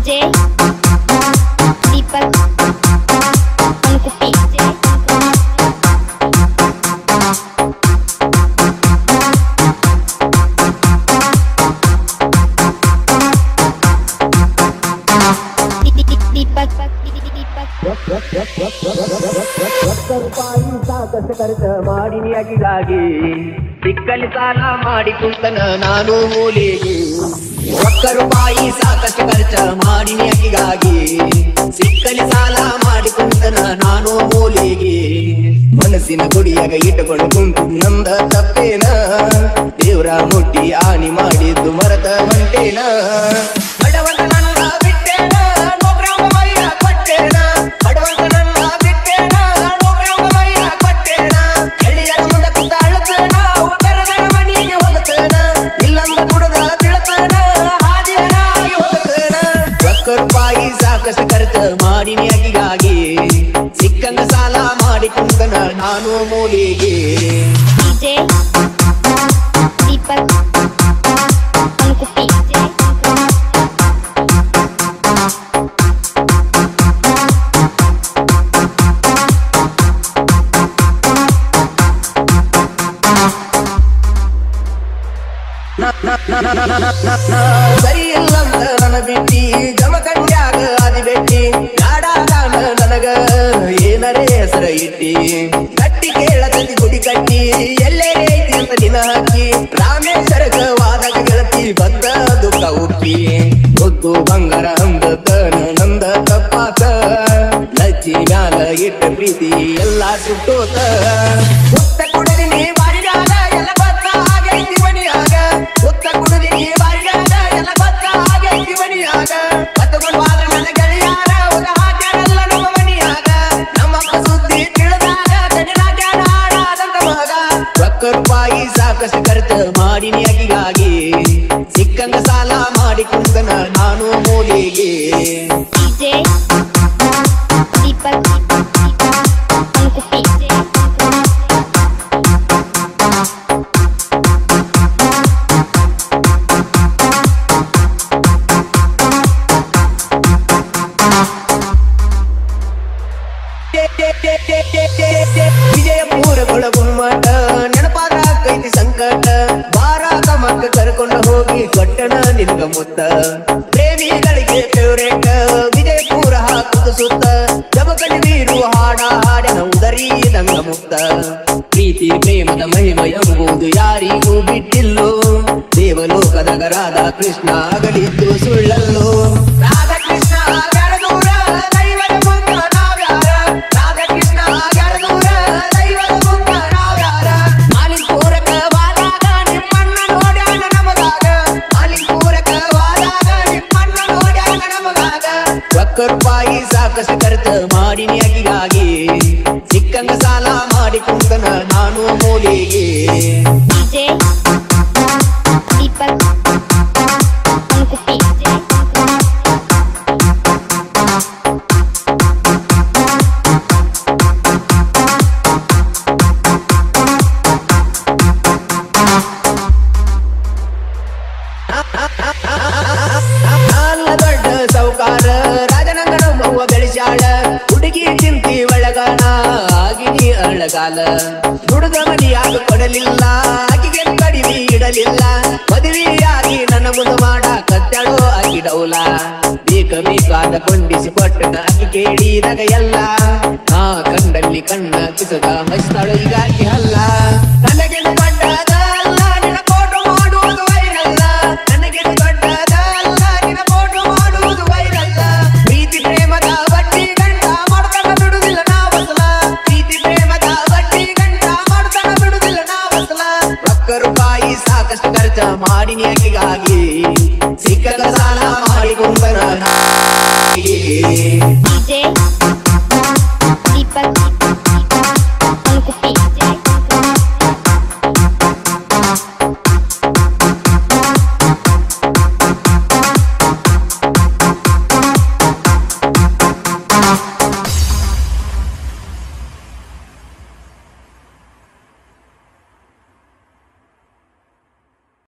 DJ Deepak Ankupi Deepak Deepak lakh ರೂಪಾಯಿ ಸಾಕಷ್ಟು ಖರ್ಚು ಮಾಡಿನಿ ಅಗಿಗಾಗಿ ಸಿಕ್ಕಲಿ ಸಾಲ ಮಾಡಿ ಕುಂತನ ನಾನು ಮೂಲಿಗೆ ಒಕ್ಕ ರೂಪಾಯಿ ಸಾಕಷ್ಟು ಖರ್ಚ ಮಾಡಿನಿ ಅಗಿಗಾಗಿ ಸಿಕ್ಕಲಿ ಸಾಲ ಮಾಡಿ ಕುಂತನ ನಾನು ಮೂಲಿಗೆ ಮನಸ್ಸಿನ ಗುಡಿಯಾಗ ಇಟ್ಟುಕೊಂಡು ಕುಂತು ನಂದ ತಪ್ಪೇನ ದೇವ್ರ ಮುಟ್ಟಿ ಆನಿ ಮಾಡಿದ್ದು ಮರತ ಹೊಂಟೇನ ಬಡವನ ನನ್ನ ಬಿಟ್ಟೇನ ನೊಬ್ರವ್ವ ಮೈಯ ಕೊಟ್ಟೇನ ಬಡವಂತ ನನ್ನ ಬಿಟ್ಟೇನ ನೊಬ್ರವ್ವ ಮೈಯ ಕೊಟ್ಟೇನ ಎಳ್ಳಿಯರ ಮುಂದೆ ಕುಂತ ಅಳುತ್ತೇನ ಉತ್ತರದ ಮನೆಗೆ ಹೋಗುತ್ತೇನ ಇಲ್ಲಂದ ಕುಡದ ತಿಳ್ತೇನ ಹಾದಿಯನಾಗಿ ಹೋಗುತ್ತೇನ ರೊಕ್ಕ ರೂಪಾಯಿ ಸಾಕಷ್ಟು ಖರ್ಚು ಮಾಡಿನಿ ಅಗಿಗಾಗಿ ಸಿಕ್ಕಂಗ ಸಾಲ ಮಾಡಿ ಕುಂದನ ನಾನು ಮೂಲಿಗೆ DJ Deepak Ankupi ಸರಿ ಇಲ್ಲಂತ ನನ್ನ ಬಿಟ್ಟಿ ಜಮಖಂಡ್ಯಾಗ ಅದಿ ಬೆಟ್ಟಿ ನಾಡಾಗಾನ ನನಗ ಏನರೇ ಹೆಸರ ಇಟ್ಟಿ ಕಟ್ಟಿ ಕೇಳತತಿ ಗುಡಿ ಕಟ್ಟಿ ಎಲ್ಲೇ ಐತಿ ಅಂತ ದಿನ ಹಾಕಿ ರಾಮೇಶ್ವರಗ ವಾದಕ ಗೆಳತಿ ಬಂದ ದುಃಖ ಉಪ್ಪಿ ಗೊತ್ತು ಬಂಗಾರ ಅಂದತ ನಂದ ತಪ್ಪಾತ ಲಚ್ಚಿ ಮ್ಯಾಲ ಇಟ್ಟ ಪ್ರೀತಿ ಎಲ್ಲ ಸುಟ್ಟೋತ ಸುತ್ತ ಕುಡಿದಿನಿ ಬಾರಿಗಾಗ ಎಲ್ಲ ಗೊತ್ತ ಆಗೈತಿ ಮನಿಯಾಗ ಸುತ್ತ ಕುಡಿದಿನಿ ಬಾರಿಗಾಗ ಎಲ್ಲ ಗೊತ್ತ ಆಗೈತಿ ಮನಿಯಾಗ ಕತ್ತಕೊಂಡು ಆದ ನನ್ನ ಗೆಳೆಯಾರ ಉದ ಹಾಕ್ಯಾರಲ್ಲ ನಮ್ಮ ಮನಿಯಾಗ ನಮ್ಮಪ್ಪ ಸುದ್ದಿ ತಿಳಿದಾಗ ಕಡಿಲಾಗ್ಯಾನ ಹಾಡಾದಂತ ಮಗ ರೊಕ್ಕ ರೂಪಾಯಿ ಸಾಕಷ್ಟು ಖರ್ಚು ಮಾಡಿನಿ ಅಗಿಗಾಗಿ ಸಿಕ್ಕಂಗ ಸಾಲ ಮಾಡಿ ಕುಂತನ ನಾನು ಮೂಲಿಗೆ DJ Deepak Ankupi ವಿಜಯಪುರ ಗುಮ್ಮಟ ನೆನಪಾದ ಕೈತಿ ಸಂಕಟ ಬಾರಾಕ ಮಕ್ಕ ಕರ್ಕೊಂಡು ಹೋಗಿ ಕೊಟ್ಟಣ ನಿನ್ಗ ಮುತ್ತ ಪ್ರೇಮಿಗಳಿಗೆ ಫೇವ್ರೇಟ್ ವಿಜಯಪುರ ಹಾಕುದು ಸುತ್ತ ಜಮಕಲಿ ನೀರು ಹಾಡ ಹಾಡಿನ ಉದರಿ ನಂಗ ಮುಕ್ತ ಪ್ರೀತಿ ಪ್ರೇಮದ ಮಹಿಮ ಎಂಬುದು ಯಾರಿಗೂ ಬಿಟ್ಟಿಲ್ಲೋ ದೇವಲೋಕದಾಗ ರಾಧಾ ಕೃಷ್ಣ ಆಗಲಿದ್ದು ಸುಳ್ಳಲ್ಲೋ ರಾಧಾ ಕೃಷ್ಣ ದೂರ ದೈವದ ಮುಂದ ನಾವ್ಯಾರ ರಾಧಾ ಕೃಷ್ಣ ದೂರ ದೈವದ ಮುಂದ ನಾವ್ಯಾರ ಮಾಲಿಪೂರಕ ವಾದಾಗ ನಿಮ್ಮನ್ನ ನೋಡ್ಯಾನ ನಮಗಾಗ ಮಾಲಿಪೂರಕ ವಾದಾಗ ನಿಮ್ಮನ್ನ ನೋಡ್ಯಾನ ನಮಗಾಗ ಒಕ್ಕ ರೂಪಾಯಿ ಸಾಕಷ್ಟು ಖರ್ಚು ಮಾಡಿನಿ ಅಗಿಗಾಗಿ ಸಿಕ್ಕಂಗ ಸಾಲ ಮಾಡಿ ಕುಂದನ ನಾನು ಮೂಲಿಗೆ DJ Deepak Ankupi ನಾಲ್ಲ ದೊಡ್ಡ ಸೌಕಾರ ರಾಜನಂಗನ ಮವ್ವ ಬೆಳೆಸಾಳ ಹುಡುಗಿ ಚಿಂತಿ ಒಳಗಣ ಆಗಿನಿ ಅಳಗಾಲ ದುಡ್ದ ಮನಿಯಾಗ ಕೊಡಲಿಲ್ಲ ಆಕಿಗೆ ಕಡಿಮೆ ಇಡಲಿಲ್ಲ ಮದುವೆಯಾಗಿ ನನ್ನ ಮುಂದೆ ಮಾಡ ಕತ್ತಾಳೋ ಆಕಿ ಡೌಲ ಬೇಕ ಬೇಕಾದ ಕೊಂಡಿಸಿ ಕೊಟ್ಟನ ಆಕಿ ಕೇಳಿದಾಗ ಎಲ್ಲ ಆ ಕಂಡಲ್ಲಿ ಕಣ್ಣ ಕಿಸದ ಮಸ್ತಾಳು ಈಗ ಆಕಿ ಅಲ್ಲ ನನಗೆ ದೊಡ್ಡದ ಅಲ್ಲ ನಿನ್ನ ಕೋಟು ಮಾಡುವುದು ವೈರಲ್ಲ ನನಗೆ ದೊಡ್ಡದ ಅಲ್ಲ ನಿನ್ನ ಕೋಟು ಮಾಡುವುದು ವೈರಲ್ಲ ಪ್ರೀತಿ ಪ್ರೇಮದ ಬಡ್ಡಿ ಗಂಟ ಮಾಡ್ತಾನ ಬಿಡುದಿಲ್ಲ ನಾವಸಲ ಪ್ರೀತಿ ಪ್ರೇಮದ ಬಡ್ಡಿ ಗಂಟ ಮಾಡ್ತಾನ ಬಿಡುದಿಲ್ಲ ನಾವಸಲ ರೊಕ್ಕ ರೂಪಾಯಿ ಸಾಕಷ್ಟು ಖರ್ಚ ಮಾಡಿನಿ ಆಕೆಗಾಗಿ ಸಿಕ್ಕದ ಸಾಲ ಮಾಡಿ ಕುಂಬನ